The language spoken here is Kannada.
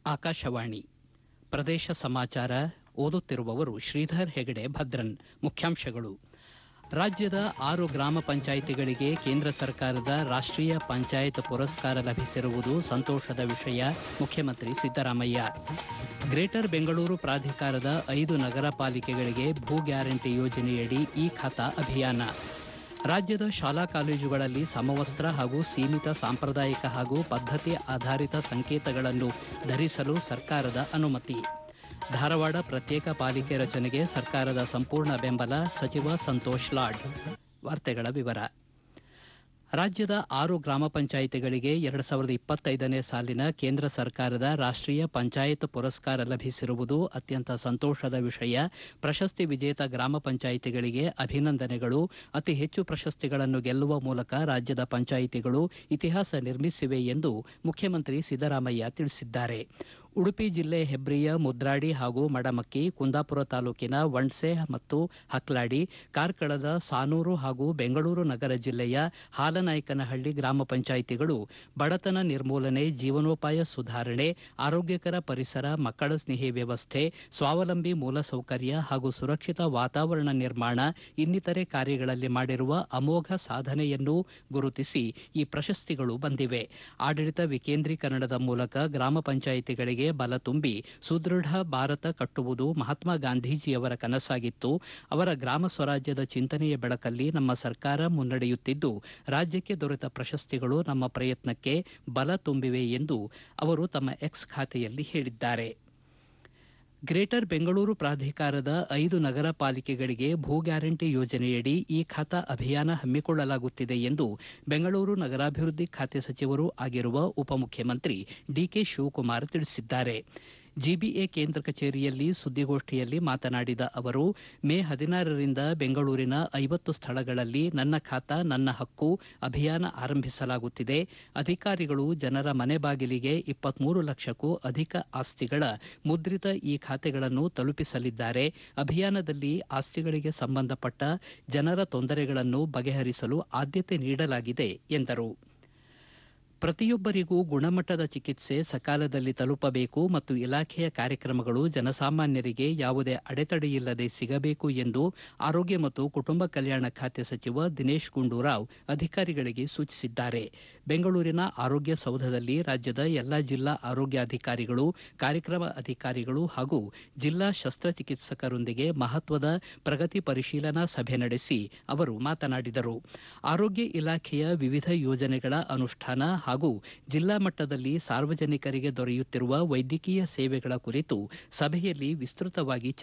ಆಕಾಶವಾಣಿ ಪ್ರದೇಶ ಸಮಾಚಾರ ಓದುತ್ತಿರುವವರು ಶ್ರೀಧರ್ ಹೆಗಡೆ ಭದ್ರನ್ ಮುಖ್ಯಾಂಶಗಳು ರಾಜ್ಯದ ಆರು ಗ್ರಾಮ ಪಂಚಾಯಿತಿಗಳಿಗೆ ಕೇಂದ್ರ ಸರ್ಕಾರದ ರಾಷ್ಟೀಯ ಪಂಚಾಯತ್ ಪುರಸ್ಕಾರ ಲಭಿಸಿರುವುದು ಸಂತೋಷದ ವಿಷಯ ಮುಖ್ಯಮಂತ್ರಿ ಸಿದ್ದರಾಮಯ್ಯ ಗ್ರೇಟರ್ ಬೆಂಗಳೂರು ಪ್ರಾಧಿಕಾರದ ಐದು ನಗರ ಪಾಲಿಕೆಗಳಿಗೆ ಭೂ ಗ್ಯಾರಂಟಿ ಯೋಜನೆಯಡಿ ಇ ಖಾತಾ ಅಭಿಯಾನ ರಾಜ್ಯದ ಶಾಲಾ ಕಾಲೇಜುಗಳಲ್ಲಿ ಸಮವಸ್ತ್ರ ಹಾಗೂ ಸೀಮಿತ ಸಾಂಪ್ರದಾಯಿಕ ಹಾಗೂ ಪದ್ಧತಿ ಆಧಾರಿತ ಸಂಕೇತಗಳನ್ನು ಧರಿಸಲು ಸರ್ಕಾರದ ಅನುಮತಿ ಧಾರವಾಡ ಪ್ರತ್ಯೇಕ ಪಾಲಿಕೆ ರಚನೆಗೆ ಸರ್ಕಾರದ ಸಂಪೂರ್ಣ ಬೆಂಬಲ ಸಚಿವ ಸಂತೋಷ್ ಲಾಡ್ ವಾರ್ತೆಗಳ ವಿವರ ರಾಜ್ಯದ ಆರು ಗ್ರಾಮ ಪಂಚಾಯಿತಿಗಳಿಗೆ ಎರಡು ಸಾವಿರದ ಇಪ್ಪತ್ತೈದನೇ ಸಾಲಿನ ಕೇಂದ್ರ ಸರ್ಕಾರದ ರಾಷ್ಟೀಯ ಪಂಚಾಯತ್ ಪುರಸ್ಕಾರ ಲಭಿಸಿರುವುದು ಅತ್ಯಂತ ಸಂತೋಷದ ವಿಷಯ ಪ್ರಶಸ್ತಿ ವಿಜೇತ ಗ್ರಾಮ ಪಂಚಾಯಿತಿಗಳಿಗೆ ಅಭಿನಂದನೆಗಳು ಅತಿ ಹೆಚ್ಚು ಪ್ರಶಸ್ತಿಗಳನ್ನು ಗೆಲ್ಲುವ ಮೂಲಕ ರಾಜ್ಯದ ಪಂಚಾಯಿತಿಗಳು ಇತಿಹಾಸ ನಿರ್ಮಿಸಿವೆ ಎಂದು ಮುಖ್ಯಮಂತ್ರಿ ಸಿದ್ದರಾಮಯ್ಯ ತಿಳಿಸಿದ್ದಾರೆ ಉಡುಪಿ ಜಿಲ್ಲೆ ಹೆಬ್ರಿಯ ಮುದ್ರಾಡಿ ಹಾಗೂ ಮಡಮಕ್ಕಿ ಕುಂದಾಪುರ ತಾಲೂಕಿನ ವಣ್ಸೆ ಮತ್ತು ಹಕ್ಲಾಡಿ ಕಾರ್ಕಳದ ಸಾನೂರು ಹಾಗೂ ಬೆಂಗಳೂರು ನಗರ ಜಿಲ್ಲೆಯ ಹಾಲನಾಯಕನಹಳ್ಳಿ ಗ್ರಾಮ ಪಂಚಾಯಿತಿಗಳು ಬಡತನ ನಿರ್ಮೂಲನೆ ಜೀವನೋಪಾಯ ಸುಧಾರಣೆ ಆರೋಗ್ಯಕರ ಪರಿಸರ ಮಕ್ಕಳ ಸ್ನೇಹಿ ವ್ಯವಸ್ಥೆ ಸ್ವಾವಲಂಬಿ ಮೂಲಸೌಕರ್ಯ ಹಾಗೂ ಸುರಕ್ಷಿತ ವಾತಾವರಣ ನಿರ್ಮಾಣ ಇನ್ನಿತರೆ ಕಾರ್ಯಗಳಲ್ಲಿ ಮಾಡಿರುವ ಅಮೋಘ ಸಾಧನೆಯನ್ನು ಗುರುತಿಸಿ ಈ ಪ್ರಶಸ್ತಿಗಳು ಬಂದಿವೆ ಆಡಳಿತ ವಿಕೇಂದ್ರೀಕರಣದ ಮೂಲಕ ಗ್ರಾಮ ಪಂಚಾಯಿತಿಗಳಿಗೆ ಬಲ ತುಂಬಿ ಸುದೃಢ ಭಾರತ ಕಟ್ಟುವುದು ಮಹಾತ್ಮ ಗಾಂಧೀಜಿಯವರ ಕನಸಾಗಿತ್ತು ಅವರ ಗ್ರಾಮ ಸ್ವರಾಜ್ಯದ ಚಿಂತನೆಯ ಬೆಳಕಲ್ಲಿ ನಮ್ಮ ಸರ್ಕಾರ ಮುನ್ನಡೆಯುತ್ತಿದ್ದು ರಾಜ್ಯಕ್ಕೆ ದೊರೆತ ಪ್ರಶಸ್ತಿಗಳು ನಮ್ಮ ಪ್ರಯತ್ನಕ್ಕೆ ಬಲ ತುಂಬಿವೆ ಎಂದು ಅವರು ತಮ್ಮ ಎಕ್ಸ್ ಖಾತೆಯಲ್ಲಿ ಹೇಳಿದ್ದಾರೆ ಗ್ರೇಟರ್ ಬೆಂಗಳೂರು ಪ್ರಾಧಿಕಾರದ ಐದು ನಗರ ಪಾಲಿಕೆಗಳಿಗೆ ಭೂ ಗ್ಯಾರಂಟಿ ಯೋಜನೆಯಡಿ ಈ ಖಾತಾ ಅಭಿಯಾನ ಹಮ್ಮಿಕೊಳ್ಳಲಾಗುತ್ತಿದೆ ಎಂದು ಬೆಂಗಳೂರು ನಗರಾಭಿವೃದ್ಧಿ ಖಾತೆ ಸಚಿವರೂ ಆಗಿರುವ ಉಪಮುಖ್ಯಮಂತ್ರಿ ಡಿಕೆ ಶಿವಕುಮಾರ್ ತಿಳಿಸಿದ್ದಾರೆ ಜಿಬಿಎ ಕೇಂದ್ರ ಕಚೇರಿಯಲ್ಲಿ ಸುದ್ದಿಗೋಷ್ಠಿಯಲ್ಲಿ ಮಾತನಾಡಿದ ಅವರು ಮೇ ಹದಿನಾರರಿಂದ ಬೆಂಗಳೂರಿನ ಐವತ್ತು ಸ್ಥಳಗಳಲ್ಲಿ ನನ್ನ ಖಾತಾ ನನ್ನ ಹಕ್ಕು ಅಭಿಯಾನ ಆರಂಭಿಸಲಾಗುತ್ತಿದೆ ಅಧಿಕಾರಿಗಳು ಜನರ ಮನೆ ಬಾಗಿಲಿಗೆ ಇಪ್ಪತ್ಮೂರು ಲಕ್ಷಕ್ಕೂ ಅಧಿಕ ಆಸ್ತಿಗಳ ಮುದ್ರಿತ ಈ ಖಾತೆಗಳನ್ನು ತಲುಪಿಸಲಿದ್ದಾರೆ ಅಭಿಯಾನದಲ್ಲಿ ಆಸ್ತಿಗಳಿಗೆ ಸಂಬಂಧಪಟ್ಟ ಜನರ ತೊಂದರೆಗಳನ್ನು ಬಗೆಹರಿಸಲು ಆದ್ಯತೆ ನೀಡಲಾಗಿದೆ ಎಂದರು ಪ್ರತಿಯೊಬ್ಬರಿಗೂ ಗುಣಮಟ್ಟದ ಚಿಕಿತ್ಸೆ ಸಕಾಲದಲ್ಲಿ ತಲುಪಬೇಕು ಮತ್ತು ಇಲಾಖೆಯ ಕಾರ್ಯಕ್ರಮಗಳು ಜನಸಾಮಾನ್ಯರಿಗೆ ಯಾವುದೇ ಅಡೆತಡೆಯಿಲ್ಲದೆ ಸಿಗಬೇಕು ಎಂದು ಆರೋಗ್ಯ ಮತ್ತು ಕುಟುಂಬ ಕಲ್ಯಾಣ ಖಾತೆ ಸಚಿವ ದಿನೇಶ್ ಗುಂಡೂರಾವ್ ಅಧಿಕಾರಿಗಳಿಗೆ ಸೂಚಿಸಿದ್ದಾರೆ ಬೆಂಗಳೂರಿನ ಆರೋಗ್ಯ ಸೌಧದಲ್ಲಿ ರಾಜ್ಯದ ಎಲ್ಲಾ ಜಿಲ್ಲಾ ಆರೋಗ್ಯಾಧಿಕಾರಿಗಳು ಕಾರ್ಯಕ್ರಮ ಅಧಿಕಾರಿಗಳು ಹಾಗೂ ಜಿಲ್ಲಾ ಶಸ್ತ್ರಚಿಕಿತ್ಸಕರೊಂದಿಗೆ ಮಹತ್ವದ ಪ್ರಗತಿ ಪರಿಶೀಲನಾ ಸಭೆ ನಡೆಸಿ ಅವರು ಮಾತನಾಡಿದರು ಆರೋಗ್ಯ ಇಲಾಖೆಯ ವಿವಿಧ ಯೋಜನೆಗಳ ಅನುಷ್ಠಾನ ಹಾಗೂ ಜಿಲ್ಲಾ ಮಟ್ಟದಲ್ಲಿ ಸಾರ್ವಜನಿಕರಿಗೆ ದೊರೆಯುತ್ತಿರುವ ವೈದ್ಯಕೀಯ ಸೇವೆಗಳ ಕುರಿತು ಸಭೆಯಲ್ಲಿ ವಿಸ್ತೃತವಾಗಿ